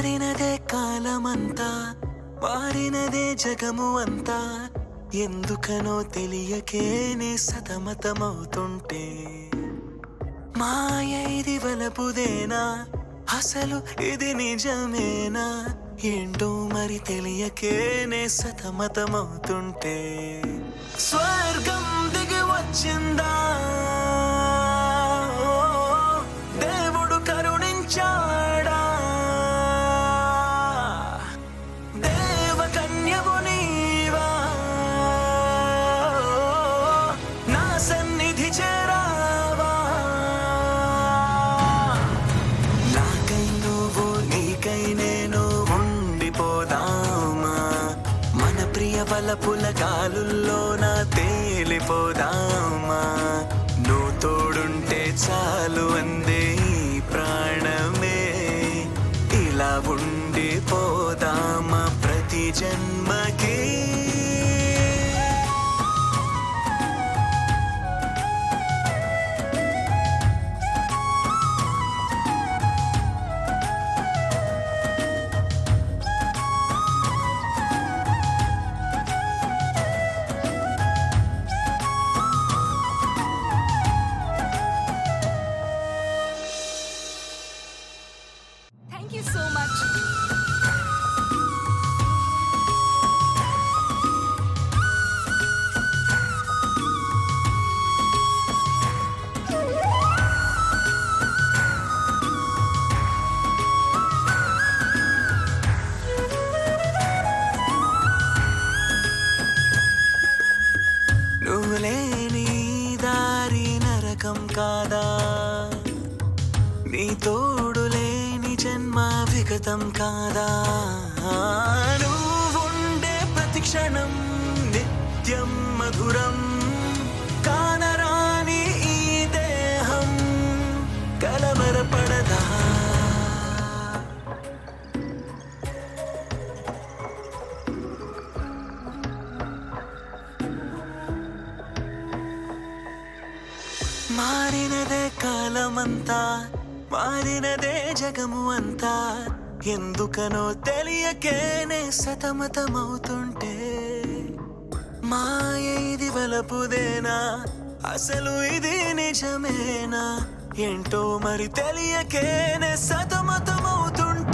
మారినదే కాలమంతా మారినదే జగము అంతా ఎందుకనో తెలియకేనే సతమతమవుతుంటే మాయ ఇది వలపుదేనా అసలు ఇది నిజమేనా ఏంటో మరి తెలియకేనే సతమతమవుతుంటే స్వర్గం దిగి వచ్చిందా ఓ, దేవుడు కరుణించాడా దేవకన్యవు నీవా నా సన్నిధి చేరావా నాకై నువ్వు నీకై నేను ఉండిపోదామా మన ప్రియ వలపుల గాలుల్లోన తేలిపోదామా నువ్వు తోడుంటే చాలు అందే ఈ ప్రాణమే ఇలా ఉండిపోదామా ప్రతి జన్మకి Thank you so much. నువ్వు లేని దారి నరకం కాదా నీ తోడు లేని జన్మ విగతం కాదా నువ్వుండే ప్రతి క్షణం నిత్యం మధురం కానరాని ఈ దేహం కలవరపడదా మారినదే కాలమంతా మారినదే జగము అంతా ఎందుకనో తెలియకేనే సతమతమవుతుంటే మాయ ఇది వలపుదేనా అసలు ఇది నిజమేనా ఏంటో మరి తెలియకేనే సతమతమవుతుంటే